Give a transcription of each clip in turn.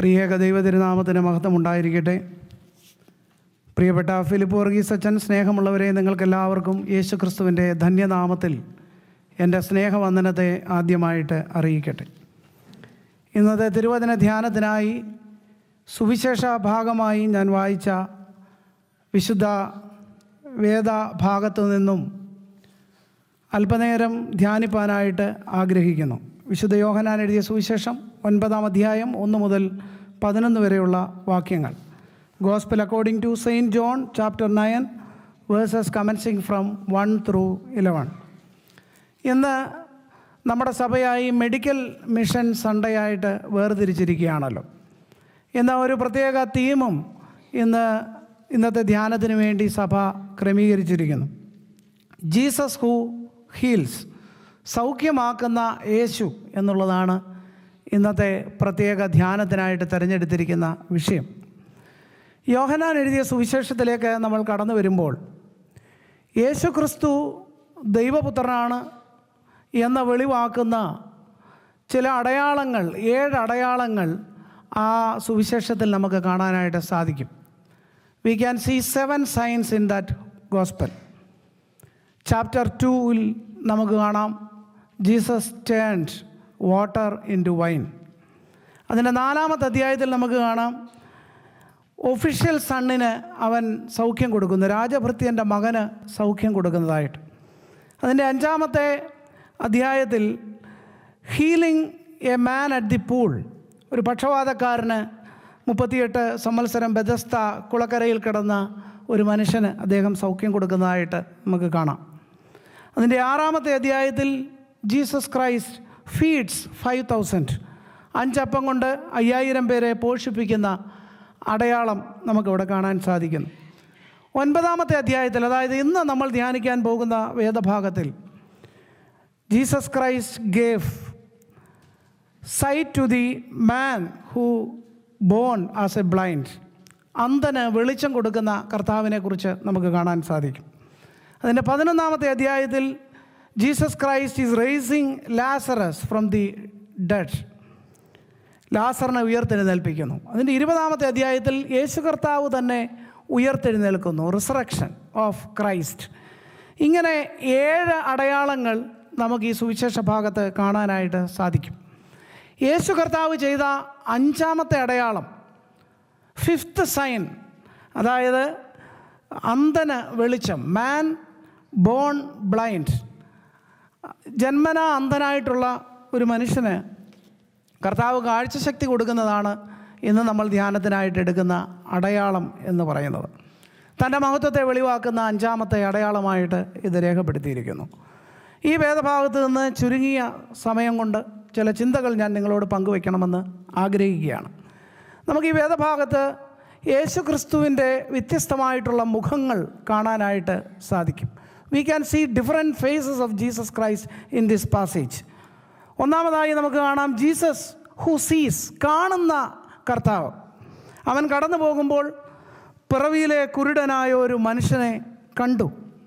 ത്രിയേക ദൈവ തിരുനാമത്തിന് മഹത്വം ഉണ്ടായിരിക്കട്ടെ പ്രിയപ്പെട്ട ഫിലിപ്പ് വർഗീസ് അച്ഛൻ സ്നേഹമുള്ളവരെ നിങ്ങൾക്കെല്ലാവർക്കും യേശു ക്രിസ്തുവിൻ്റെ ധന്യനാമത്തിൽ എൻ്റെ സ്നേഹവന്ദനത്തെ ആദ്യമായിട്ട് അറിയിക്കട്ടെ ഇന്നത്തെ തിരുവചന ധ്യാനത്തിനായി സുവിശേഷ ഭാഗമായി ഞാൻ വായിച്ച വിശുദ്ധ വേദ ഭാഗത്തു നിന്നും അല്പനേരം ധ്യാനിപ്പാനായിട്ട് ആഗ്രഹിക്കുന്നു വിശുദ്ധ യോഹനാൻ എഴുതിയ സുവിശേഷം ഒൻപതാം അധ്യായം ഒന്ന് മുതൽ പതിനൊന്ന് വരെയുള്ള വാക്യങ്ങൾ gospel according to saint John chapter nine verses commencing from one through eleven ഇന്ന് നമ്മുടെ സഭയായി മെഡിക്കൽ മിഷൻ സൺഡേ ആയിട്ട് വേർതിരിച്ചിരിക്കുകയാണല്ലോ എന്ന ഒരു പ്രത്യേക തീമും ഇന്ന് ഇന്നത്തെ ധ്യാനത്തിന് വേണ്ടി സഭ ക്രമീകരിച്ചിരിക്കുന്നു ജീസസ് ഹൂ ഹീൽസ് സൗഖ്യമാക്കുന്ന യേശു എന്നുള്ളതാണ് ഇന്നത്തെ പ്രത്യേക ധ്യാനത്തിനായിട്ട് തിരഞ്ഞെടുത്തിരിക്കുന്ന വിഷയം യോഹനാൻ എഴുതിയ സുവിശേഷത്തിലേക്ക് നമ്മൾ കടന്നു വരുമ്പോൾ യേശു ക്രിസ്തു ദൈവപുത്രനാണ് എന്ന വെളിവാക്കുന്ന ചില അടയാളങ്ങൾ ഏഴ് അടയാളങ്ങൾ ആ സുവിശേഷത്തിൽ നമുക്ക് കാണാനായിട്ട് സാധിക്കും we can see seven signs in that gospel chapter ടൂവിൽ നമുക്ക് കാണാം Jesus turned water into wine അതിൻ്റെ നാലാമത്തെ അധ്യായത്തിൽ നമുക്ക് കാണാം ഒഫീഷ്യൽ സണ്ണിന് അവൻ സൗഖ്യം കൊടുക്കുന്നു രാജഭൃത്യൻ്റെ മകന് സൗഖ്യം കൊടുക്കുന്നതായിട്ട് അതിൻ്റെ അഞ്ചാമത്തെ അധ്യായത്തിൽ healing a man at the pool ഒരു പക്ഷപാതക്കാരന് മുപ്പത്തിയെട്ട് സംവത്സരം ബദസ്ത കുളക്കരയിൽ കിടന്ന ഒരു മനുഷ്യന് അദ്ദേഹം സൗഖ്യം കൊടുക്കുന്നതായിട്ട് നമുക്ക് കാണാം അതിൻ്റെ ആറാമത്തെ അധ്യായത്തിൽ Jesus Christ feeds five thousand അഞ്ചപ്പം കൊണ്ട് അയ്യായിരം പേരെ പോഷിപ്പിക്കുന്ന അടയാളം നമുക്കിവിടെ കാണാൻ സാധിക്കുന്നു ഒൻപതാമത്തെ അധ്യായത്തിൽ അതായത് ഇന്ന് നമ്മൾ ധ്യാനിക്കാൻ പോകുന്ന വേദഭാഗത്തിൽ Jesus Christ gave sight to the man who born as a blind അന്ധന് വെളിച്ചം കൊടുക്കുന്ന കർത്താവിനെ കുറിച്ച് നമുക്ക് കാണാൻ സാധിക്കും അതിൻ്റെ പതിനൊന്നാമത്തെ അധ്യായത്തിൽ Jesus Christ is raising Lazarus from the dead ലാസറിനെ ഉയർത്തെഴുന്നേൽപ്പിക്കുന്നു അതിൻ്റെ ഇരുപതാമത്തെ അധ്യായത്തിൽ യേശു കർത്താവ് തന്നെ ഉയർത്തെഴുന്നേൽക്കുന്നു റിസറക്ഷൻ ഓഫ് ക്രൈസ്റ്റ് ഇങ്ങനെ ഏഴ് അടയാളങ്ങൾ നമുക്ക് ഈ സുവിശേഷ ഭാഗത്ത് കാണാനായിട്ട് സാധിക്കും യേശു കർത്താവ് ചെയ്ത അഞ്ചാമത്തെ അടയാളം ഫിഫ്ത്ത് സൈൻ അതായത് അന്ധന് വെളിച്ചം മാൻ ബോൺ ബ്ലൈൻഡ് ജന്മന അന്ധനായിട്ടുള്ള ഒരു മനുഷ്യന് കർത്താവ് കാഴ്ചശക്തി കൊടുക്കുന്നതാണ് ഇന്ന് നമ്മൾ ധ്യാനത്തിനായിട്ട് എടുക്കുന്ന അടയാളം എന്ന് പറയുന്നത് തൻ്റെ മഹത്വത്തെ വെളിവാക്കുന്ന അഞ്ചാമത്തെ അടയാളമായിട്ട് ഇത് രേഖപ്പെടുത്തിയിരിക്കുന്നു ഈ വേദഭാഗത്ത് നിന്ന് ചുരുങ്ങിയ സമയം കൊണ്ട് ചില ചിന്തകൾ ഞാൻ നിങ്ങളോട് പങ്കുവെക്കണമെന്ന് ആഗ്രഹിക്കുകയാണ് നമുക്ക് ഈ വേദഭാഗത്ത് യേശു ക്രിസ്തുവിൻ്റെ വ്യത്യസ്തമായിട്ടുള്ള മുഖങ്ങൾ കാണാനായിട്ട് സാധിക്കും we can see different faces of Jesus Christ in this passage ഒന്നാമതായി നമുക്ക് കാണാം ജീസസ് ഹു സീസ് കാണുന്ന കർത്താവ് അവൻ കടന്നു പോകുമ്പോൾ പിറവിയിലെ കുരുടനായ ഒരു മനുഷ്യനെ കണ്ടു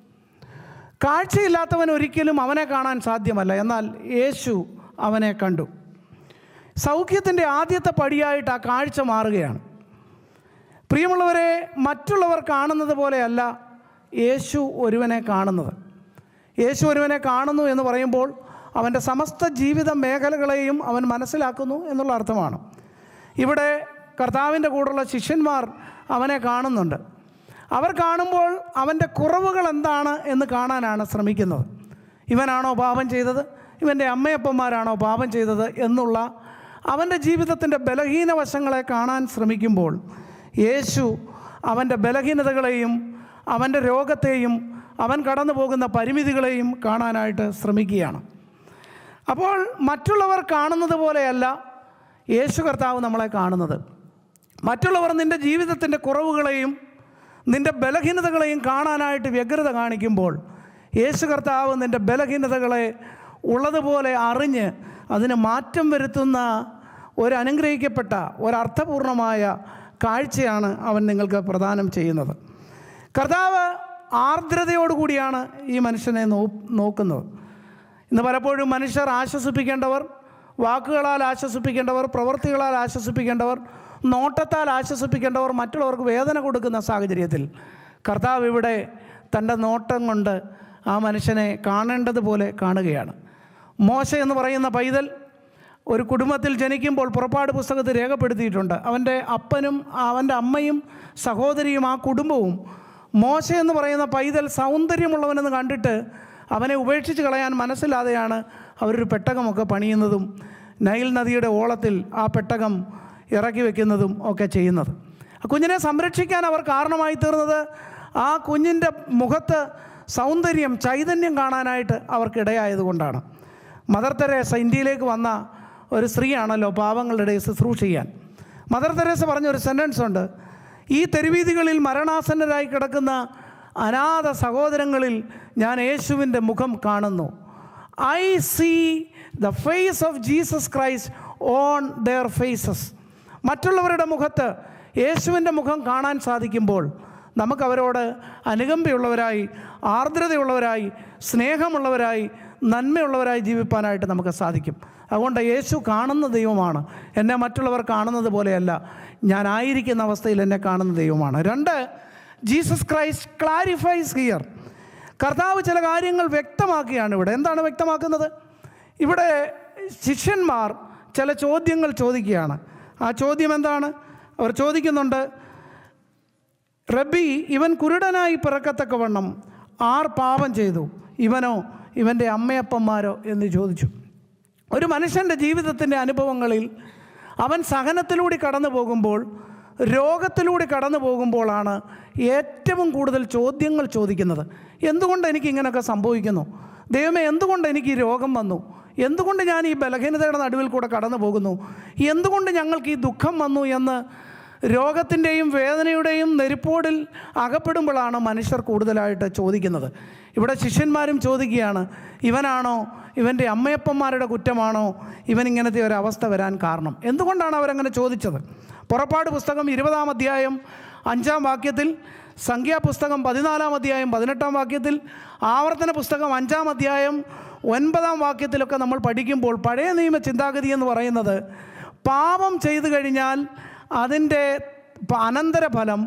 കാഴ്ചയില്ലാത്തവൻ ഒരിക്കലും അവനെ കാണാൻ സാധ്യമല്ല എന്നാൽ യേശു അവനെ കണ്ടു സൗഖ്യത്തിൻ്റെ ആദ്യത്തെ പടിയായിട്ട് ആ കാഴ്ച മാറുകയാണ് പ്രിയമുള്ളവരെ മറ്റുള്ളവർ കാണുന്നത് പോലെയല്ല യേശു ഒരുവനെ കാണുന്നത് യേശു ഒരുവനെ കാണുന്നു എന്ന് പറയുമ്പോൾ അവൻ്റെ സമസ്ത ജീവിത മേഖലകളെയും അവൻ മനസ്സിലാക്കുന്നു എന്നുള്ള അർത്ഥമാണ് ഇവിടെ കർത്താവിൻ്റെ കൂടെയുള്ള ശിഷ്യന്മാർ അവനെ കാണുന്നുണ്ട് അവർ കാണുമ്പോൾ അവൻ്റെ കുറവുകൾ എന്താണ് എന്ന് കാണാനാണ് ശ്രമിക്കുന്നത് ഇവനാണോ പാപം ചെയ്തത് ഇവൻ്റെ അമ്മയപ്പന്മാരാണോ പാപം ചെയ്തത് എന്നുള്ള അവൻ്റെ ജീവിതത്തിൻ്റെ ബലഹീന വശങ്ങളെ കാണാൻ ശ്രമിക്കുമ്പോൾ യേശു അവൻ്റെ ബലഹീനതകളെയും അവൻ്റെ രോഗത്തെയും അവൻ കടന്നു പോകുന്ന പരിമിതികളെയും കാണാനായിട്ട് ശ്രമിക്കുകയാണ് അപ്പോൾ മറ്റുള്ളവർ കാണുന്നത് പോലെയല്ല യേശു കർത്താവ് നമ്മളെ കാണുന്നത് മറ്റുള്ളവർ നിൻ്റെ ജീവിതത്തിൻ്റെ കുറവുകളെയും നിൻ്റെ ബലഹീനതകളെയും കാണാനായിട്ട് വ്യഗ്രത കാണിക്കുമ്പോൾ യേശു കർത്താവ് നിൻ്റെ ബലഹീനതകളെ ഉള്ളതുപോലെ അറിഞ്ഞ് അതിന് മാറ്റം വരുത്തുന്ന ഒരു അനുഗ്രഹിക്കപ്പെട്ട ഒരർത്ഥപൂർണമായ കാഴ്ചയാണ് അവൻ നിങ്ങൾക്ക് പ്രദാനം ചെയ്യുന്നത് കർത്താവ് ആർദ്രതയോടുകൂടിയാണ് ഈ മനുഷ്യനെ നോ നോക്കുന്നത് ഇന്ന് പലപ്പോഴും മനുഷ്യർ ആശ്വസിപ്പിക്കേണ്ടവർ വാക്കുകളാൽ ആശ്വസിപ്പിക്കേണ്ടവർ പ്രവൃത്തികളാൽ ആശ്വസിപ്പിക്കേണ്ടവർ നോട്ടത്താൽ ആശ്വസിപ്പിക്കേണ്ടവർ മറ്റുള്ളവർക്ക് വേദന കൊടുക്കുന്ന സാഹചര്യത്തിൽ കർത്താവ് ഇവിടെ തൻ്റെ നോട്ടം കൊണ്ട് ആ മനുഷ്യനെ കാണേണ്ടതുപോലെ കാണുകയാണ് മോശ എന്ന് പറയുന്ന പൈതൽ ഒരു കുടുംബത്തിൽ ജനിക്കുമ്പോൾ പുറപ്പാട് പുസ്തകത്തിൽ രേഖപ്പെടുത്തിയിട്ടുണ്ട് അവൻ്റെ അപ്പനും അവൻ്റെ അമ്മയും സഹോദരിയും ആ കുടുംബവും മോശ എന്ന് പറയുന്ന പൈതൽ സൗന്ദര്യമുള്ളവനെന്ന് കണ്ടിട്ട് അവനെ ഉപേക്ഷിച്ച് കളയാൻ മനസ്സില്ലാതെയാണ് അവരൊരു പെട്ടകമൊക്കെ പണിയുന്നതും നൈൽ നദിയുടെ ഓളത്തിൽ ആ പെട്ടകം ഇറക്കി വെക്കുന്നതും ഒക്കെ ചെയ്യുന്നത് ആ കുഞ്ഞിനെ സംരക്ഷിക്കാൻ അവർ കാരണമായി തീർന്നത് ആ കുഞ്ഞിൻ്റെ മുഖത്ത് സൗന്ദര്യം ചൈതന്യം കാണാനായിട്ട് അവർക്കിടയായതുകൊണ്ടാണ് മദർ തെരേസ ഇന്ത്യയിലേക്ക് വന്ന ഒരു സ്ത്രീയാണല്ലോ പാവങ്ങളുടെ ഇടയിൽ ശുശ്രൂഷ ചെയ്യാൻ മദർ തെരേസ പറഞ്ഞ ഒരു സെൻറ്റൻസ് ഉണ്ട് ഈ തെരുവീതികളിൽ മരണാസന്നരായി കിടക്കുന്ന അനാഥ സഹോദരങ്ങളിൽ ഞാൻ യേശുവിൻ്റെ മുഖം കാണുന്നു I see the face of Jesus Christ on their faces മറ്റുള്ളവരുടെ മുഖത്ത് യേശുവിൻ്റെ മുഖം കാണാൻ സാധിക്കുമ്പോൾ നമുക്കവരോട് അനുകമ്പയുള്ളവരായി ആർദ്രതയുള്ളവരായി സ്നേഹമുള്ളവരായി നന്മയുള്ളവരായി ജീവിപ്പാനായിട്ട് നമുക്ക് സാധിക്കും അതുകൊണ്ട് യേശു കാണുന്ന ദൈവമാണ് എന്നെ മറ്റുള്ളവർ കാണുന്നത് പോലെയല്ല ഞാനായിരിക്കുന്ന അവസ്ഥയിൽ എന്നെ കാണുന്ന ദൈവമാണ് രണ്ട് ജീസസ് ക്രൈസ്റ്റ് ക്ലാരിഫൈസ് ഹിയർ കർത്താവ് ചില കാര്യങ്ങൾ വ്യക്തമാക്കിയാണ് ഇവിടെ എന്താണ് വ്യക്തമാക്കുന്നത് ഇവിടെ ശിഷ്യന്മാർ ചില ചോദ്യങ്ങൾ ചോദിക്കുകയാണ് ആ ചോദ്യം എന്താണ് അവർ ചോദിക്കുന്നുണ്ട് റബ്ബി ഇവൻ കുരുടനായി പിറക്കത്തക്കവണ്ണം ആർ പാപം ചെയ്തു ഇവനോ ഇവൻ്റെ അമ്മയപ്പന്മാരോ എന്ന് ചോദിച്ചു ഒരു മനുഷ്യൻ്റെ ജീവിതത്തിൻ്റെ അനുഭവങ്ങളിൽ അവൻ സഹനത്തിലൂടെ കടന്നു പോകുമ്പോൾ രോഗത്തിലൂടെ കടന്നു പോകുമ്പോഴാണ് ഏറ്റവും കൂടുതൽ ചോദ്യങ്ങൾ ചോദിക്കുന്നത് എന്തുകൊണ്ട് എനിക്ക് ഇങ്ങനെയൊക്കെ സംഭവിക്കുന്നു ദൈവമേ എന്തുകൊണ്ട് എനിക്ക് ഈ രോഗം വന്നു എന്തുകൊണ്ട് ഞാൻ ഈ ബലഹീനതയുടെ നടുവിൽ കൂടെ കടന്നു പോകുന്നു എന്തുകൊണ്ട് ഞങ്ങൾക്ക് ഈ ദുഃഖം വന്നു എന്ന് രോഗത്തിൻ്റെയും വേദനയുടെയും നെരിപ്പോടിൽ അകപ്പെടുമ്പോഴാണ് മനുഷ്യർ കൂടുതലായിട്ട് ചോദിക്കുന്നത് ഇവിടെ ശിഷ്യന്മാരും ചോദിക്കുകയാണ് ഇവനാണോ ഇവൻ്റെ അമ്മയപ്പന്മാരുടെ കുറ്റമാണോ ഇവൻ ഇങ്ങനത്തെ ഒരു അവസ്ഥ വരാൻ കാരണം എന്തുകൊണ്ടാണ് അവരങ്ങനെ ചോദിച്ചത് പുറപ്പാട് പുസ്തകം ഇരുപതാം അധ്യായം അഞ്ചാം വാക്യത്തിൽ സംഖ്യാപുസ്തകം പതിനാലാം അധ്യായം പതിനെട്ടാം വാക്യത്തിൽ ആവർത്തന പുസ്തകം അഞ്ചാം അധ്യായം ഒൻപതാം വാക്യത്തിലൊക്കെ നമ്മൾ പഠിക്കുമ്പോൾ പഴയ നിയമ ചിന്താഗതി എന്ന് പറയുന്നത് പാപം ചെയ്തു കഴിഞ്ഞാൽ അതിൻ്റെ പ- അനന്തരഫലം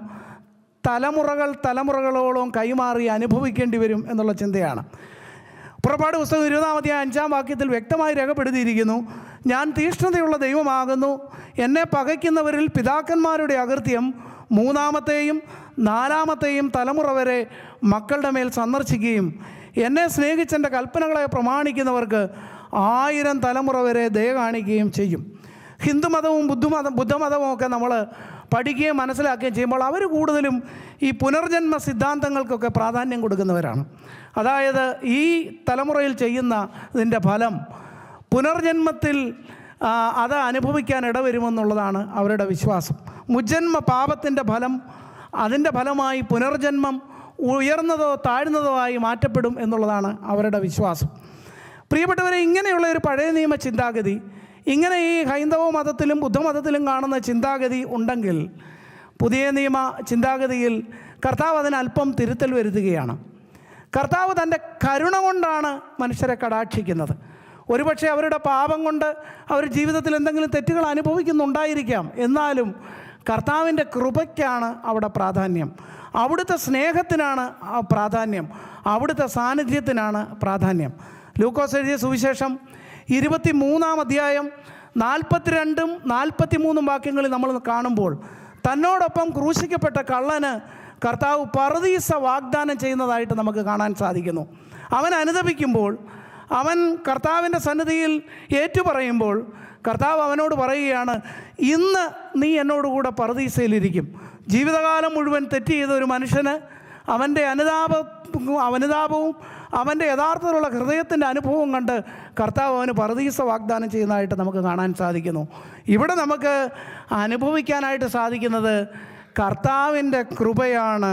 തലമുറകൾ തലമുറകളോളം കൈമാറി അനുഭവിക്കേണ്ടി വരും എന്നുള്ള ചിന്തയാണ് പുറപ്പാട് പുസ്തകം ഇരുപതാമത്തെ അഞ്ചാം വാക്യത്തിൽ വ്യക്തമായി രേഖപ്പെടുത്തിയിരിക്കുന്നു ഞാൻ തീഷ്ണതയുള്ള ദൈവമാകുന്നു എന്നെ പകയ്ക്കുന്നവരിൽ പിതാക്കന്മാരുടെ അകൃത്യം മൂന്നാമത്തെയും നാലാമത്തെയും തലമുറ വരെ മക്കളുടെ മേൽ സന്ദർശിക്കുകയും എന്നെ സ്നേഹിച്ചെൻ്റെ കൽപ്പനകളെ പ്രമാണിക്കുന്നവർക്ക് ആയിരം തലമുറ വരെ ദയ കാണിക്കുകയും ചെയ്യും ഹിന്ദുമതവും ബുദ്ധമതം ബുദ്ധമതവും ഒക്കെ നമ്മൾ പഠിക്കുകയും മനസ്സിലാക്കുകയും ചെയ്യുമ്പോൾ അവർ കൂടുതലും ഈ പുനർജന്മ സിദ്ധാന്തങ്ങൾക്കൊക്കെ പ്രാധാന്യം കൊടുക്കുന്നവരാണ് അതായത് ഈ തലമുറയിൽ ചെയ്യുന്ന ഇതിൻ്റെ ഫലം പുനർജന്മത്തിൽ ആ, അത് അനുഭവിക്കാൻ ഇടവരുമെന്നുള്ളതാണ് അവരുടെ വിശ്വാസം മുജ്ജന്മ പാപത്തിൻ്റെ ഫലം അതിൻ്റെ ഫലമായി പുനർജന്മം ഉയർന്നതോ താഴ്ന്നതോ ആയി മാറ്റപ്പെടും എന്നുള്ളതാണ് അവരുടെ വിശ്വാസം പ്രിയപ്പെട്ടവരെ ഇങ്ങനെയുള്ള ഒരു പഴയ നിയമ ചിന്താഗതി ഇങ്ങനെ ഈ ഹൈന്ദവ മതത്തിലും ബുദ്ധമതത്തിലും കാണുന്ന ചിന്താഗതി ഉണ്ടെങ്കിൽ പുതിയ നിയമ ചിന്താഗതിയിൽ കർത്താവ് അതിന് അല്പം തിരുത്തൽ വരുത്തുകയാണ് കർത്താവ് തൻ്റെ കരുണ കൊണ്ടാണ് മനുഷ്യരെ കടാക്ഷിക്കുന്നത് ഒരുപക്ഷെ അവരുടെ പാപം കൊണ്ട് അവർ ജീവിതത്തിൽ എന്തെങ്കിലും തെറ്റുകൾ അനുഭവിക്കുന്നുണ്ടായിരിക്കാം എന്നാലും കർത്താവിൻ്റെ കൃപയ്ക്കാണ് അവിടെ പ്രാധാന്യം അവിടുത്തെ സ്നേഹത്തിനാണ് ആ പ്രാധാന്യം അവിടുത്തെ സാന്നിധ്യത്തിനാണ് പ്രാധാന്യം ലൂക്കോസ് എഴുതിയ സുവിശേഷം ഇരുപത്തി മൂന്നാം അധ്യായം നാൽപ്പത്തിരണ്ടും നാൽപ്പത്തി മൂന്നും വാക്യങ്ങളിൽ നമ്മൾ കാണുമ്പോൾ തന്നോടൊപ്പം ക്രൂശിക്കപ്പെട്ട കള്ളന് കർത്താവ് പറദീസ വാഗ്ദാനം ചെയ്യുന്നതായിട്ട് നമുക്ക് കാണാൻ സാധിക്കുന്നു അവൻ അനുദപിക്കുമ്പോൾ അവൻ കർത്താവിൻ്റെ സന്നിധിയിൽ ഏറ്റുപറയുമ്പോൾ കർത്താവ് അവനോട് പറയുകയാണ് ഇന്ന് നീ എന്നോടുകൂടെ പറദീസയിലിരിക്കും ജീവിതകാലം മുഴുവൻ തെറ്റ് ചെയ്ത ഒരു മനുഷ്യന് അവൻ്റെ അനുതാപ അനുതാപവും അവൻ്റെ യഥാർത്ഥത്തിലുള്ള ഹൃദയത്തിൻ്റെ അനുഭവവും കണ്ട് കർത്താവ് അവന് പറദീസ വാഗ്ദാനം ചെയ്യുന്നതായിട്ട് നമുക്ക് കാണാൻ സാധിക്കുന്നു ഇവിടെ നമുക്ക് അനുഭവിക്കാനായിട്ട് സാധിക്കുന്നത് കർത്താവിൻ്റെ കൃപയാണ്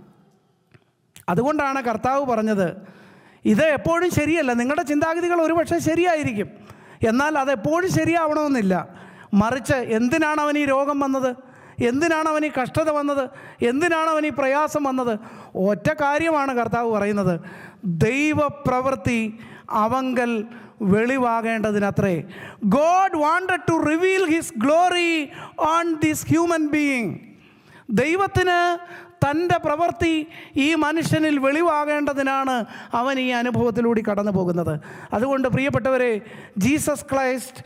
അതുകൊണ്ടാണ് കർത്താവ് പറഞ്ഞത് ഇത് എപ്പോഴും ശരിയല്ല നിങ്ങളുടെ ചിന്താഗതികൾ ഒരുപക്ഷെ ശരിയായിരിക്കും എന്നാൽ അത് എപ്പോഴും ശരിയാവണമെന്നില്ല മറിച്ച് എന്തിനാണ് അവൻ ഈ രോഗം വന്നത് എന്തിനാണ് അവൻ ഈ കഷ്ടത വന്നത് എന്തിനാണ് അവൻ ഈ പ്രയാസം വന്നത് ഒറ്റ കാര്യമാണ് കർത്താവ് പറയുന്നത് ദൈവപ്രവൃത്തി അവങ്കൽ വെളിവാകേണ്ടതിനത്രേ God wanted to reveal his glory on this human being ദൈവത്തിന് തൻ്റെ പ്രവൃത്തി ഈ മനുഷ്യനിൽ വെളിവാകേണ്ടതിനാണ് അവൻ ഈ അനുഭവത്തിലൂടെ കടന്നു പോകുന്നത് അതുകൊണ്ട് പ്രിയപ്പെട്ടവരെ Jesus Christ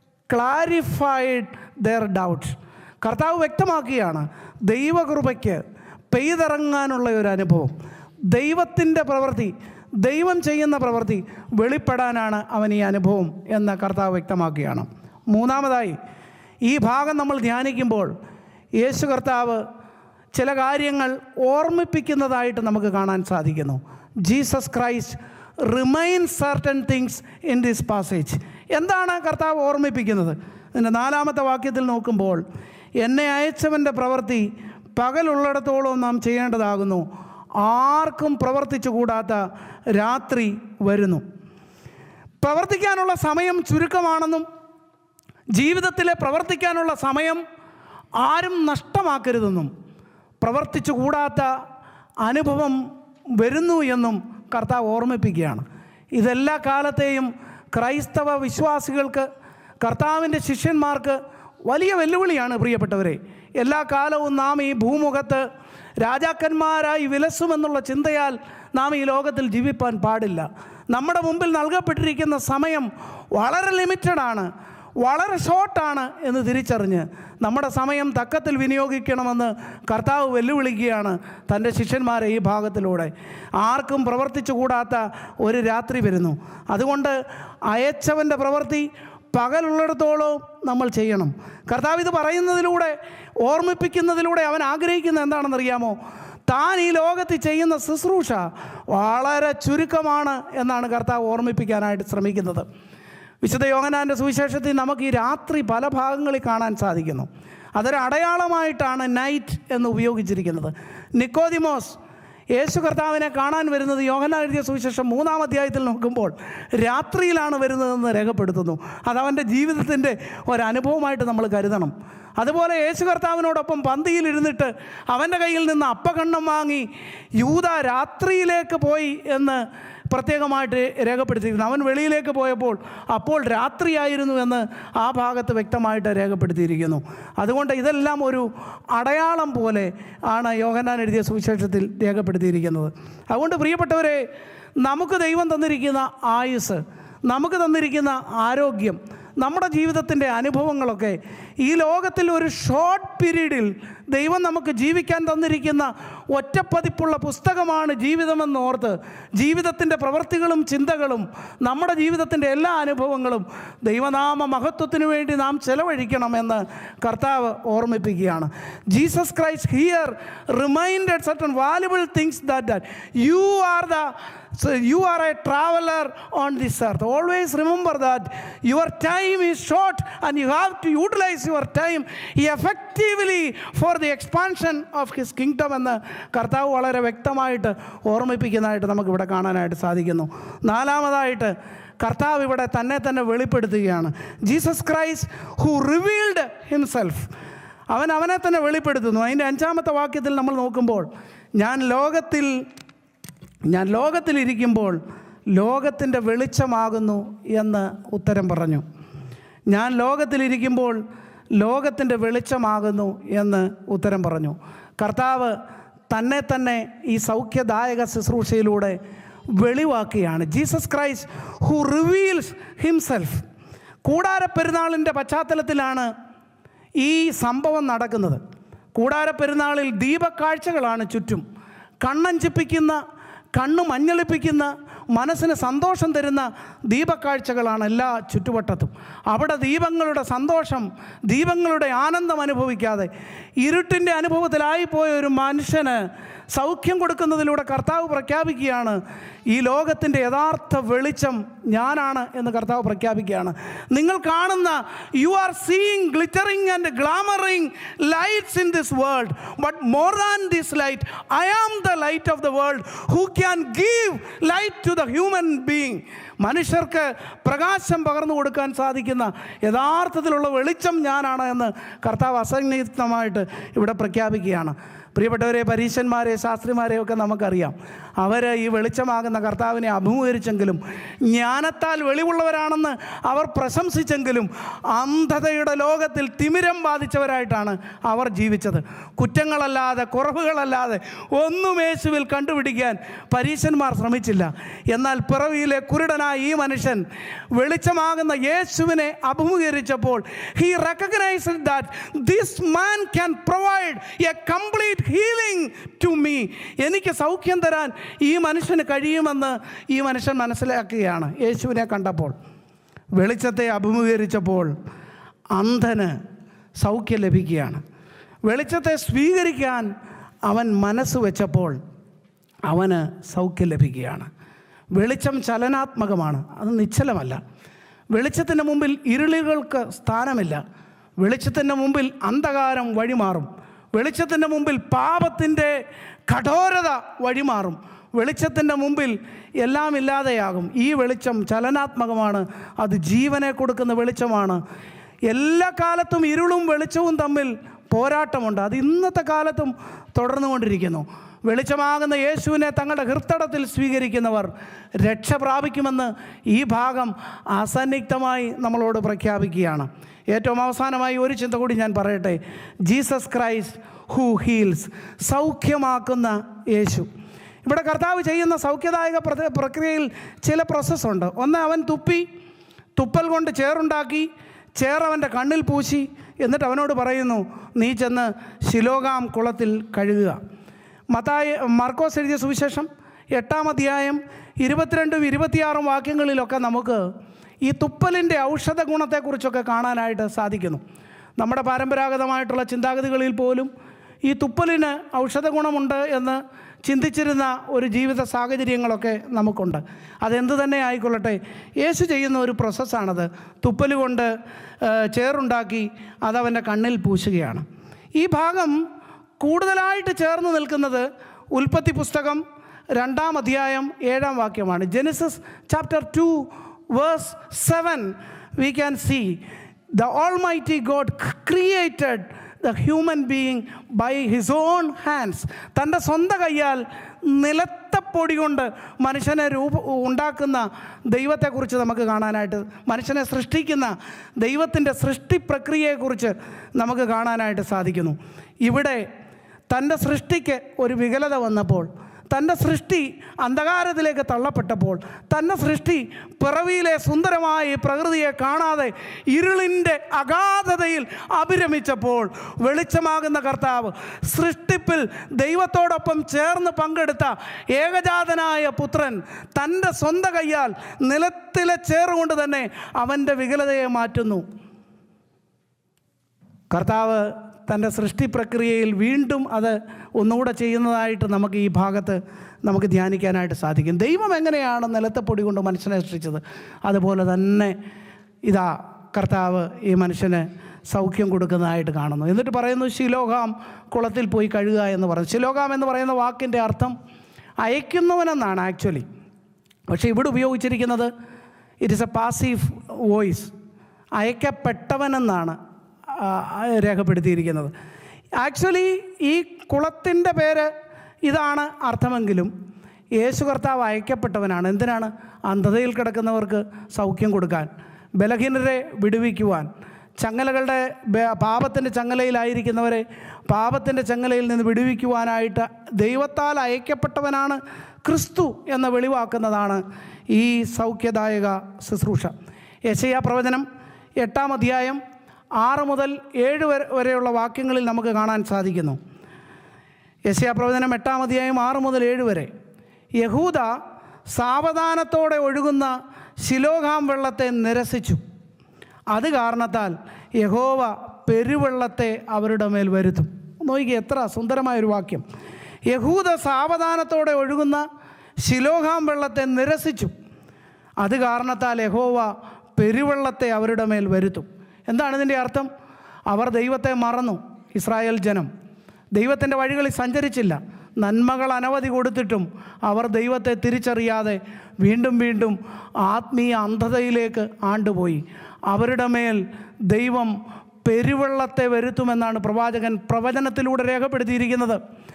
clarified their doubts കർത്താവ് വ്യക്തമാക്കിയാണ് ദൈവകൃപയ്ക്ക് പെയ്തിറങ്ങാനുള്ള ഒരു അനുഭവം ദൈവത്തിൻ്റെ പ്രവൃത്തി ദൈവം ചെയ്യുന്ന പ്രവൃത്തി വെളിപ്പെടാനാണ് അവൻ ഈ അനുഭവം എന്ന് കർത്താവ് വ്യക്തമാക്കുകയാണ് മൂന്നാമതായി ഈ ഭാഗം നമ്മൾ ധ്യാനിക്കുമ്പോൾ യേശു കർത്താവ് ചില കാര്യങ്ങൾ ഓർമ്മിപ്പിക്കുന്നതായിട്ട് നമുക്ക് കാണാൻ സാധിക്കുന്നു Jesus Christ remind certain things in this passage എന്താണ് കർത്താവ് ഓർമ്മിപ്പിക്കുന്നത് ഇതിൻ്റെ നാലാമത്തെ വാക്യത്തിൽ നോക്കുമ്പോൾ എന്നെ അയച്ചവൻ്റെ പ്രവൃത്തി പകലുള്ളിടത്തോളം നാം ചെയ്യേണ്ടതാകുന്നു ആർക്കും പ്രവർത്തിച്ചു കൂടാത്ത രാത്രി വരുന്നു പ്രവർത്തിക്കാനുള്ള സമയം ചുരുക്കമാണെന്നും ജീവിതത്തിലെ പ്രവർത്തിക്കാനുള്ള സമയം ആരും നഷ്ടമാക്കരുതെന്നും പ്രവർത്തിച്ചു കൂടാത്ത അനുഭവം വരുന്നു എന്നും കർത്താവ് ഓർമ്മിപ്പിക്കുകയാണ് ഇതെല്ലാ കാലത്തെയും ക്രൈസ്തവ വിശ്വാസികൾക്ക് കർത്താവിൻ്റെ ശിഷ്യന്മാർക്ക് വലിയ വെല്ലുവിളിയാണ് പ്രിയപ്പെട്ടവരെ എല്ലാ കാലവും നാം ഈ ഭൂമുഖത്ത് രാജാക്കന്മാരായി വിലസുമെന്നുള്ള ചിന്തയാൽ നാം ഈ ലോകത്തിൽ ജീവിപ്പാൻ പാടില്ല നമ്മുടെ മുമ്പിൽ നൽകപ്പെട്ടിരിക്കുന്ന സമയം വളരെ ലിമിറ്റഡാണ് വളരെ ഷോർട്ടാണ് എന്ന് തിരിച്ചറിഞ്ഞ് നമ്മുടെ സമയം തക്കത്തിൽ വിനിയോഗിക്കണമെന്ന് കർത്താവ് വെല്ലുവിളിക്കുകയാണ് തൻ്റെ ശിഷ്യന്മാരെ ഈ ഭാഗത്തിലൂടെ ആർക്കും പ്രവർത്തിച്ചു കൂടാത്ത ഒരു രാത്രി വരുന്നു അതുകൊണ്ട് അയച്ചവൻ്റെ പ്രവൃത്തി പകലുള്ളിടത്തോളം നമ്മൾ ചെയ്യണം കർത്താവ് ഇത് പറയുന്നതിലൂടെ ഓർമ്മിപ്പിക്കുന്നതിലൂടെ അവൻ ആഗ്രഹിക്കുന്നത് എന്താണെന്നറിയാമോ താൻ ഈ ലോകത്ത് ചെയ്യുന്ന ശുശ്രൂഷ വളരെ ചുരുക്കമാണ് എന്നാണ് കർത്താവ് ഓർമ്മിപ്പിക്കാനായിട്ട് ശ്രമിക്കുന്നത് വിശുദ്ധ യോഹനാൻ്റെ സുവിശേഷത്തിൽ നമുക്ക് ഈ രാത്രി പല ഭാഗങ്ങളിൽ കാണാൻ സാധിക്കുന്നു അതൊരു അടയാളമായിട്ടാണ് നൈറ്റ് എന്ന് ഉപയോഗിച്ചിരിക്കുന്നത് നിക്കോദിമോസ് യേശു കർത്താവിനെ കാണാൻ വരുന്നത് യോഹന എഴുതിയ സുവിശേഷം മൂന്നാം അധ്യായത്തിൽ നോക്കുമ്പോൾ രാത്രിയിലാണ് വരുന്നതെന്ന് രേഖപ്പെടുത്തുന്നു അത് അവൻ്റെ ജീവിതത്തിൻ്റെ ഒരനുഭവമായിട്ട് നമ്മൾ കരുതണം അതുപോലെ യേശു കർത്താവിനോടൊപ്പം പന്തിയിലിരുന്നിട്ട് അവൻ്റെ കയ്യിൽ നിന്ന് അപ്പകണ്ണം വാങ്ങി യൂത രാത്രിയിലേക്ക് പോയി എന്ന് പ്രത്യേകമായിട്ട് രേഖപ്പെടുത്തിയിരിക്കുന്നു അവൻ വെളിയിലേക്ക് പോയപ്പോൾ അപ്പോൾ രാത്രിയായിരുന്നു എന്ന് ആ ഭാഗത്ത് വ്യക്തമായിട്ട് രേഖപ്പെടുത്തിയിരിക്കുന്നു അതുകൊണ്ട് ഇതെല്ലാം ഒരു അടയാളം പോലെ ആണ് യോഹന്നാൻ എഴുതിയ സുവിശേഷത്തിൽ രേഖപ്പെടുത്തിയിരിക്കുന്നത് അതുകൊണ്ട് പ്രിയപ്പെട്ടവരെ നമുക്ക് ദൈവം തന്നിരിക്കുന്ന ആയുസ് നമുക്ക് തന്നിരിക്കുന്ന ആരോഗ്യം നമ്മുടെ ജീവിതത്തിൻ്റെ അനുഭവങ്ങളൊക്കെ ഈ ലോകത്തിൽ ഒരു ഷോർട്ട് പീരീഡിൽ ദൈവം നമുക്ക് ജീവിക്കാൻ തന്നിരിക്കുന്ന ഒറ്റപ്പതിപ്പുള്ള പുസ്തകമാണ് ജീവിതമെന്ന് ഓർത്ത് ജീവിതത്തിൻ്റെ പ്രവൃത്തികളും ചിന്തകളും നമ്മുടെ ജീവിതത്തിൻ്റെ എല്ലാ അനുഭവങ്ങളും ദൈവനാമ മഹത്വത്തിനു വേണ്ടി നാം ചെലവഴിക്കണമെന്ന് കർത്താവ് ഓർമ്മിപ്പിക്കുകയാണ് Jesus Christ here reminded certain valuable things that that you are the So you are a traveler on this earth. Always remember that your time is short and you have to utilize your time effectively for the expansion of his kingdom എന്ന് കർത്താവ് വളരെ വ്യക്തമായിട്ട് ഓർമ്മിപ്പിക്കുന്നതായിട്ട് നമുക്കിവിടെ കാണാനായിട്ട് സാധിക്കുന്നു നാലാമതായിട്ട് കർത്താവ് ഇവിടെ തന്നെ തന്നെ വെളിപ്പെടുത്തുകയാണ് Jesus Christ who revealed himself അവൻ അവനെ തന്നെ വെളിപ്പെടുത്തുന്നു അതിൻ്റെ അഞ്ചാമത്തെ വാക്യത്തിൽ നമ്മൾ നോക്കുമ്പോൾ ഞാൻ ലോകത്തിൽ ഞാൻ ലോകത്തിലിരിക്കുമ്പോൾ ലോകത്തിൻ്റെ വെളിച്ചമാകുന്നു എന്ന് ഉത്തരം പറഞ്ഞു ഞാൻ ലോകത്തിലിരിക്കുമ്പോൾ ലോകത്തിൻ്റെ വെളിച്ചമാകുന്നു എന്ന് ഉത്തരം പറഞ്ഞു കർത്താവ് തന്നെ തന്നെ ഈ സൗഖ്യദായക ശുശ്രൂഷയിലൂടെ വെളിവാക്കുകയാണ് Jesus Christ who reveals himself കൂടാരപ്പെരുന്നാളിൻ്റെ പശ്ചാത്തലത്തിലാണ് ഈ സംഭവം നടക്കുന്നത് കൂടാരപ്പെരുന്നാളിൽ ദീപക്കാഴ്ചകളാണ് ചുറ്റും കണ്ണഞ്ചിപ്പിക്കുന്ന കണ്ണ് മഞ്ഞളിപ്പിക്കുന്ന മനസ്സിന് സന്തോഷം തരുന്ന ദീപക്കാഴ്ചകളാണ് എല്ലാ ചുറ്റുവട്ടത്തും അവിടെ ദീപങ്ങളുടെ സന്തോഷം ദീപങ്ങളുടെ ആനന്ദം അനുഭവിക്കാതെ ഇരുട്ടിൻ്റെ അനുഭവത്തിലായിപ്പോയ ഒരു മനുഷ്യന് സൗഖ്യം കൊടുക്കുന്നതിലൂടെ കർത്താവ് പ്രഖ്യാപിക്കുകയാണ് ഈ ലോകത്തിൻ്റെ യഥാർത്ഥ വെളിച്ചം ഞാനാണ് എന്ന് കർത്താവ് പ്രഖ്യാപിക്കുകയാണ് നിങ്ങൾ കാണുന്ന you are seeing glittering and glamouring lights in this world but more than this light I am the light of the world who can give light to the human being മനുഷ്യർക്ക് പ്രകാശം പകർന്നു കൊടുക്കാൻ സാധിക്കുന്ന യഥാർത്ഥത്തിലുള്ള വെളിച്ചം ഞാനാണ് എന്ന് കർത്താവ് അസന്നിഗ്ധമായിട്ട് ഇവിടെ പ്രഖ്യാപിക്കുകയാണ് പ്രിയപ്പെട്ടവരെ പരീശന്മാരെ ശാസ്ത്രിമാരെ ഒക്കെ നമുക്കറിയാം അവർ ഈ വെളിച്ചമാകുന്ന കർത്താവിനെ അഭിമുഖീകരിച്ചെങ്കിലും ജ്ഞാനത്താൽ വെളിവുള്ളവരാണെന്ന് അവർ പ്രശംസിച്ചെങ്കിലും അന്ധതയുടെ ലോകത്തിൽ തിമിരം ബാധിച്ചവരായിട്ടാണ് അവർ ജീവിച്ചത് കുറ്റങ്ങളല്ലാതെ കുറവുകളല്ലാതെ ഒന്നും യേശുവിൽ കണ്ടുപിടിക്കാൻ പരീശന്മാർ ശ്രമിച്ചില്ല എന്നാൽ പിറവിയിലെ കുരുടനായ ഈ മനുഷ്യൻ വെളിച്ചമാകുന്ന യേശുവിനെ അഭിമുഖീകരിച്ചപ്പോൾ he recognise that this man can provide a complete healing to me എനിക്ക് സൗഖ്യം തരാൻ ഈ മനുഷ്യന് കഴിയുമെന്ന് ഈ മനുഷ്യൻ മനസ്സിലാക്കുകയാണ് യേശുവിനെ കണ്ടപ്പോൾ വെളിച്ചത്തെ അഭിമുഖീകരിച്ചപ്പോൾ അന്ധന് സൗഖ്യം ലഭിക്കുകയാണ് വെളിച്ചത്തെ സ്വീകരിക്കാൻ അവൻ മനസ്സ് വെച്ചപ്പോൾ അവന് സൗഖ്യം ലഭിക്കുകയാണ് വെളിച്ചം ചലനാത്മകമാണ് അത് നിശ്ചലമല്ല വെളിച്ചത്തിൻ്റെ മുമ്പിൽ ഇരുളുകൾക്ക് സ്ഥാനമില്ല വെളിച്ചത്തിൻ്റെ മുമ്പിൽ അന്ധകാരം വഴിമാറും വെളിച്ചത്തിൻ്റെ മുമ്പിൽ പാപത്തിൻ്റെ കഠോരത വഴിമാറും വെളിച്ചത്തിൻ്റെ മുമ്പിൽ എല്ലാം ഇല്ലാതെയാകും ഈ വെളിച്ചം ചലനാത്മകമാണ് അത് ജീവനെ കൊടുക്കുന്ന വെളിച്ചമാണ് എല്ലാ കാലത്തും ഇരുളും വെളിച്ചവും തമ്മിൽ പോരാട്ടമുണ്ട് അത് ഇന്നത്തെ കാലത്തും തുടർന്നുകൊണ്ടിരിക്കുന്നു വെളിച്ചമാകുന്ന യേശുവിനെ തങ്ങളുടെ ഹൃത്തടത്തിൽ സ്വീകരിക്കുന്നവർ രക്ഷ പ്രാപിക്കുമെന്ന് ഈ ഭാഗം അസന്നിഗ്ധമായി നമ്മളോട് പ്രഖ്യാപിക്കുകയാണ് ഏറ്റവും അവസാനമായി ഒരു ചിന്ത കൂടി ഞാൻ പറയട്ടെ ജീസസ് ക്രൈസ്റ്റ് ഹൂ ഹീൽസ് സൗഖ്യമാക്കുന്ന യേശു ഇവിടെ കർത്താവ് ചെയ്യുന്ന സൗഖ്യദായക പ്ര- പ്രക്രിയയിൽ ചില പ്രോസസ്സുണ്ട് ഒന്ന് അവൻ തുപ്പി തുപ്പൽ കൊണ്ട് ചേറുണ്ടാക്കി ചേർ അവൻ്റെ കണ്ണിൽ പൂശി എന്നിട്ട് അവനോട് പറയുന്നു നീ ചെന്ന് ശിലോകാം കുളത്തിൽ കഴുകുക മത്തായി മാർക്കോസ് എഴുതിയ സുവിശേഷം എട്ടാം അധ്യായം ഇരുപത്തിരണ്ടും ഇരുപത്തിയാറും വാക്യങ്ങളിലൊക്കെ നമുക്ക് ഈ തുപ്പലിൻ്റെ ഔഷധ ഗുണത്തെക്കുറിച്ചൊക്കെ കാണാനായിട്ട് സാധിക്കുന്നു നമ്മുടെ പരമ്പരാഗതമായിട്ടുള്ള ചിന്താഗതികളിൽ പോലും ഈ തുപ്പലിന് ഔഷധ ഗുണമുണ്ട് എന്ന് ചിന്തിച്ചിരുന്ന ഒരു ജീവിത സാഹചര്യങ്ങളൊക്കെ നമുക്കുണ്ട് അതെന്ത് തന്നെ ആയിക്കൊള്ളട്ടെ യേശു ചെയ്യുന്ന ഒരു പ്രോസസ്സാണത് തുപ്പൽ കൊണ്ട് ആ, ചേറുണ്ടാക്കി അതവൻ്റെ കണ്ണിൽ പൂശുകയാണ് ഈ ഭാഗം കൂടുതലായിട്ട് ചേർന്ന് നിൽക്കുന്നത് ഉൽപ്പത്തി പുസ്തകം രണ്ടാം അധ്യായം ഏഴാം വാക്യമാണ് Genesis chapter two verse seven we can see the almighty God created the human being by his own hands തൻ്റെ സ്വന്തം കയ്യാൽ നിലത്തപ്പൊടി കൊണ്ട് മനുഷ്യനെ രൂപ ഉണ്ടാക്കുന്ന ദൈവത്തെക്കുറിച്ച് നമുക്ക് കാണാനായിട്ട് മനുഷ്യനെ സൃഷ്ടിക്കുന്ന ദൈവത്തിൻ്റെ സൃഷ്ടി പ്രക്രിയയെക്കുറിച്ച് നമുക്ക് കാണാനായിട്ട് സാധിക്കുന്നു ഇവിടെ തൻ്റെ സൃഷ്ടിക്ക് ഒരു വികലത വന്നപ്പോൾ തൻ്റെ സൃഷ്ടി അന്ധകാരത്തിലേക്ക് തള്ളപ്പെട്ടപ്പോൾ തൻ്റെ സൃഷ്ടി പിറവിയിലെ സുന്ദരമായ ഈ പ്രകൃതിയെ കാണാതെ ഇരുളിൻ്റെ അഗാധതയിൽ അഭിരമിച്ചപ്പോൾ വെളിച്ചമാകുന്ന കർത്താവ് സൃഷ്ടിപ്പിൽ ദൈവത്തോടൊപ്പം ചേർന്ന് പങ്കെടുത്ത ഏകജാതനായ പുത്രൻ തൻ്റെ സ്വന്തം കയ്യാൽ നിലത്തിലെ ചേറുകൊണ്ട് തന്നെ അവൻ്റെ വികലതയെ മാറ്റുന്നു കർത്താവ് തൻ്റെ സൃഷ്ടി പ്രക്രിയയിൽ വീണ്ടും അത് ഒന്നുകൂടെ ചെയ്യുന്നതായിട്ട് നമുക്ക് ഈ ഭാഗത്ത് നമുക്ക് ധ്യാനിക്കാനായിട്ട് സാധിക്കും ദൈവം എങ്ങനെയാണ് നിലത്തെ പൊടി കൊണ്ട് മനുഷ്യനെ സൃഷ്ടിച്ചത് അതുപോലെ തന്നെ ഇതാ കർത്താവ് ഈ മനുഷ്യന് സൗഖ്യം കൊടുക്കുന്നതായിട്ട് കാണുന്നു എന്നിട്ട് പറയുന്നു ശിലോഹാം കുളത്തിൽ പോയി കഴുകുക എന്ന് പറയുന്നു ശിലോഹാം എന്ന് പറയുന്ന വാക്കിൻ്റെ അർത്ഥം അയക്കുന്നവനെന്നാണ് ആക്ച്വലി പക്ഷേ ഇവിടെ ഉപയോഗിച്ചിരിക്കുന്നത് it is a passive voice അയക്കപ്പെട്ടവനെന്നാണ് ആ, രേഖപ്പെടുത്തിയിരിക്കുന്നത് ആക്ച്വലി ഈ കുളത്തിൻ്റെ പേര് ഇതാണ് അർത്ഥമെങ്കിലും യേശു കർത്താവ് അയക്കപ്പെട്ടവനാണ് എന്തിനാണ് അന്ധതയിൽ കിടക്കുന്നവർക്ക് സൗഖ്യം കൊടുക്കാൻ ബലഹീനരെ വിടുവിക്കുവാൻ ചങ്ങലകളുടെ ബ- പാപത്തിൻ്റെ ചങ്ങലയിലായിരിക്കുന്നവരെ പാപത്തിൻ്റെ ചങ്ങലയിൽ നിന്ന് വിടുവിക്കുവാനായിട്ട് ദൈവത്താൽ അയക്കപ്പെട്ടവനാണ് ക്രിസ്തു എന്ന് വെളിവാക്കുന്നതാണ് ഈ സൗഖ്യദായക ശുശ്രൂഷ യശയാ പ്രവചനം എട്ടാം അധ്യായം ആറ് മുതൽ ഏഴ് വരെ വരെയുള്ള വാക്യങ്ങളിൽ നമുക്ക് കാണാൻ സാധിക്കുന്നു യശയാ പ്രവചനം എട്ടാം അധ്യായം ആറ് മുതൽ ഏഴ് വരെ യഹൂദ സാവധാനത്തോടെ ഒഴുകുന്ന ശിലോഹാം വെള്ളത്തെ നിരസിച്ചു അത് കാരണത്താൽ യഹോവ പെരുവെള്ളത്തെ അവരുടെ മേൽ വരുത്തും നോക്കിക്കുക എത്ര സുന്ദരമായൊരു വാക്യം യഹൂദ സാവധാനത്തോടെ ഒഴുകുന്ന ശിലോഹാം വെള്ളത്തെ നിരസിച്ചു അത് കാരണത്താൽ യഹോവ പെരുവെള്ളത്തെ അവരുടെ മേൽ വരുത്തും എന്താണ് ഇതിൻ്റെ അർത്ഥം അവർ ദൈവത്തെ മറന്നു ഇസ്രായേൽ ജനം ദൈവത്തിൻ്റെ വഴികളിൽ സഞ്ചരിച്ചില്ല നന്മകൾ അനവധി കൊടുത്തിട്ടും അവർ ദൈവത്തെ തിരിച്ചറിയാതെ വീണ്ടും വീണ്ടും ആത്മീയ അന്ധതയിലേക്ക് ആണ്ടുപോയി അവരുടെ മേൽ ദൈവം പെരുവെള്ളത്തെ വരുത്തുമെന്നാണ് പ്രവാചകൻ പ്രവചനത്തിലൂടെ രേഖപ്പെടുത്തിയിരിക്കുന്നത്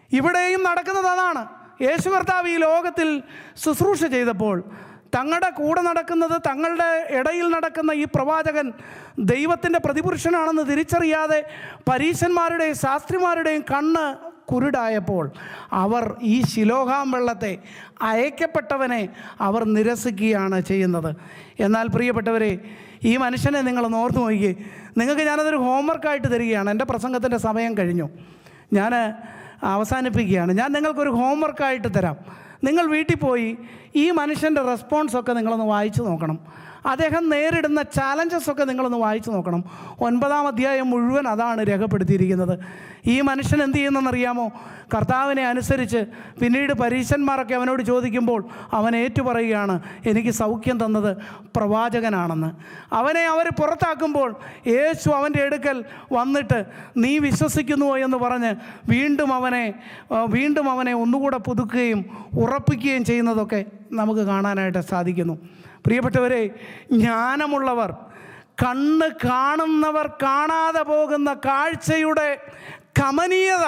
ഇവിടെയും നടക്കുന്നത് അതാണ് യേശു കർത്താവ് ഈ ലോകത്തിൽ ശുശ്രൂഷ ചെയ്തപ്പോൾ തങ്ങളുടെ കൂടെ നടക്കുന്നത് തങ്ങളുടെ ഇടയിൽ നടക്കുന്ന ഈ പ്രവാചകൻ ദൈവത്തിൻ്റെ പ്രതിപുരുഷനാണെന്ന് തിരിച്ചറിയാതെ പരീശന്മാരുടെയും ശാസ്ത്രിമാരുടെയും കണ്ണ് കുരുടായപ്പോൾ അവർ ഈ ശിലോഹാം വെള്ളത്തെ അയക്കപ്പെട്ടവനെ അവർ നിരസിക്കുകയാണ് ചെയ്യുന്നത് എന്നാൽ പ്രിയപ്പെട്ടവരെ ഈ മനുഷ്യനെ നിങ്ങൾ ഓർത്ത് നോക്കി നിങ്ങൾക്ക് ഞാനതൊരു ഹോംവർക്കായിട്ട് തരികയാണ് എൻ്റെ പ്രസംഗത്തിൻ്റെ സമയം കഴിഞ്ഞു ഞാൻ അവസാനിപ്പിക്കുകയാണ് ഞാൻ നിങ്ങൾക്കൊരു ഹോംവർക്കായിട്ട് തരാം നിങ്ങൾ വീട്ടിൽ പോയി ഈ മനുഷ്യൻ്റെ റെസ്പോൺസൊക്കെ നിങ്ങളൊന്ന് വായിച്ചു നോക്കണം അദ്ദേഹം നേരിടുന്ന ചാലഞ്ചസ് ഒക്കെ നിങ്ങളൊന്ന് വായിച്ചു നോക്കണം ഒൻപതാം അധ്യായം മുഴുവൻ അതാണ് രേഖപ്പെടുത്തിയിരിക്കുന്നത് ഈ മനുഷ്യൻ എന്ത് ചെയ്യുന്നെന്നറിയാമോ കർത്താവിനെ അനുസരിച്ച് പിന്നീട് പരീശന്മാരൊക്കെ അവനോട് ചോദിക്കുമ്പോൾ അവൻ ഏറ്റുപറയുകയാണ് എനിക്ക് സൗഖ്യം തന്നത് പ്രവാചകനാണെന്ന് അവനെ അവർ പുറത്താക്കുമ്പോൾ യേശു അവൻ്റെ അടുക്കൽ വന്നിട്ട് നീ വിശ്വസിക്കുന്നുവോ എന്ന് പറഞ്ഞ് വീണ്ടും അവനെ ആ, വീണ്ടും അവനെ ഒന്നുകൂടെ പുതുക്കുകയും ഉറപ്പിക്കുകയും ചെയ്യുന്നതൊക്കെ നമുക്ക് കാണാനായിട്ട് സാധിക്കുന്നു പ്രിയപ്പെട്ടവരെ ജ്ഞാനമുള്ളവർ കണ്ണ് കാണുന്നവർ കാണാതെ പോകുന്ന കാഴ്ചയുടെ കമനീയത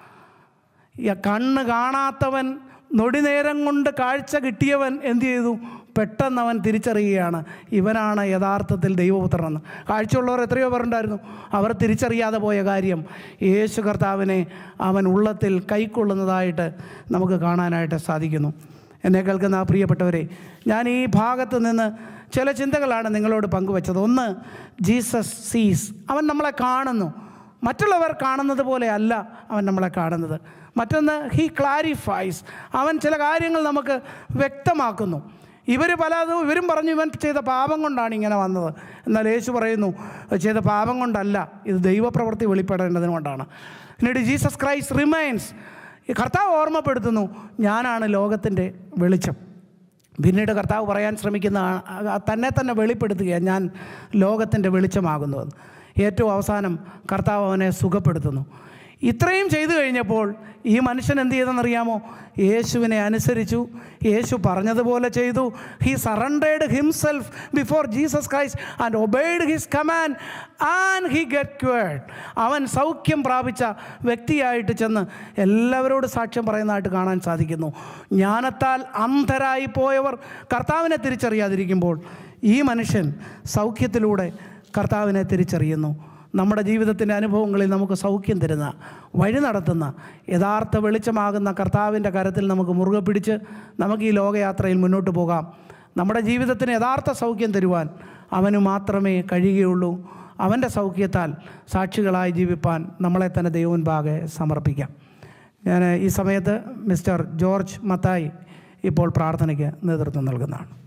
ഈ കണ്ണ് കാണാത്തവൻ നൊടിനേരം കൊണ്ട് കാഴ്ച കിട്ടിയവൻ എന്തു ചെയ്തു പെട്ടെന്ന് അവൻ തിരിച്ചറിയുകയാണ് ഇവനാണ് യഥാർത്ഥത്തിൽ ദൈവപുത്രനെന്ന് കാഴ്ചയുള്ളവർ എത്രയോ പേരുണ്ടായിരുന്നു അവർ തിരിച്ചറിയാതെ പോയ കാര്യം യേശു കർത്താവിനെ അവൻ ഉള്ളത്തിൽ കൈക്കൊള്ളുന്നതായിട്ട് നമുക്ക് കാണാനായിട്ട് സാധിക്കുന്നു എന്നെ കേൾക്കുന്ന ആ പ്രിയപ്പെട്ടവരെ ഞാൻ ഈ ഭാഗത്ത് നിന്ന് ചില ചിന്തകളാണ് നിങ്ങളോട് പങ്കുവച്ചത് ഒന്ന് ജീസസ് സീസ് അവൻ നമ്മളെ കാണുന്നു മറ്റുള്ളവർ കാണുന്നത് പോലെ അല്ല അവൻ നമ്മളെ കാണുന്നത് മറ്റൊന്ന് ഹീ ക്ലാരിഫൈസ് അവൻ ചില കാര്യങ്ങൾ നമുക്ക് വ്യക്തമാക്കുന്നു ഇവർ പലതും ഇവരും പറഞ്ഞു ഇവൻ ചെയ്ത പാപം കൊണ്ടാണ് ഇങ്ങനെ വന്നത് എന്നാൽ യേശു പറയുന്നു ചെയ്ത പാപം കൊണ്ടല്ല ഇത് ദൈവപ്രവൃത്തി വെളിപ്പെടേണ്ടതിന് കൊണ്ടാണ് പിന്നീട് ജീസസ് ക്രൈസ്റ്റ് റിമൈൻസ് ഈ കർത്താവ് ഓർമ്മപ്പെടുത്തുന്നു ഞാനാണ് ലോകത്തിൻ്റെ വെളിച്ചം പിന്നീട് കർത്താവ് പറയാൻ ശ്രമിക്കുന്ന ആ- ആ തന്നെ തന്നെ വെളിപ്പെടുത്തുകയാണ് ഞാൻ ലോകത്തിൻ്റെ വെളിച്ചമാകുന്നുവെന്ന് ഏറ്റവും അവസാനം കർത്താവ് അവനെ സുഖപ്പെടുത്തുന്നു ഇത്രയും ചെയ്തു കഴിഞ്ഞപ്പോൾ ഈ മനുഷ്യൻ എന്ത് ചെയ്തെന്നറിയാമോ യേശുവിനെ അനുസരിച്ചു യേശു പറഞ്ഞതുപോലെ ചെയ്തു he surrendered himself before Jesus Christ and obeyed his command and he get cured അവൻ സൗഖ്യം പ്രാപിച്ച വ്യക്തിയായിട്ട് ചെന്ന് എല്ലാവരോട് സാക്ഷ്യം പറയുന്നതായിട്ട് കാണാൻ സാധിക്കുന്നു ജ്ഞാനത്താൽ അന്ധരായി പോയവർ കർത്താവിനെ തിരിച്ചറിയാതിരിക്കുമ്പോൾ ഈ മനുഷ്യൻ സൗഖ്യത്തിലൂടെ കർത്താവിനെ തിരിച്ചറിയുന്നു നമ്മുടെ ജീവിതത്തിൻ്റെ അനുഭവങ്ങളിൽ നമുക്ക് സൗഖ്യം തരുന്ന വഴി നടത്തുന്ന യഥാർത്ഥ വെളിച്ചമാകുന്ന കർത്താവിൻ്റെ കരത്തിൽ നമുക്ക് മുറുകെ പിടിച്ച് നമുക്ക് ഈ ലോകയാത്രയിൽ മുന്നോട്ട് പോകാം നമ്മുടെ ജീവിതത്തിന് യഥാർത്ഥ സൗഖ്യം തരുവാൻ അവന് മാത്രമേ കഴിയുകയുള്ളൂ അവൻ്റെ സൗഖ്യത്താൽ സാക്ഷികളായി ജീവിപ്പാൻ നമ്മളെ തന്നെ ദൈവമുൻപാകെ സമർപ്പിക്കാം ഞാൻ ഈ സമയത്ത് മിസ്റ്റർ ജോർജ് മത്തായി ഇപ്പോൾ പ്രാർത്ഥനയ്ക്ക് നേതൃത്വം നൽകുന്നതാണ്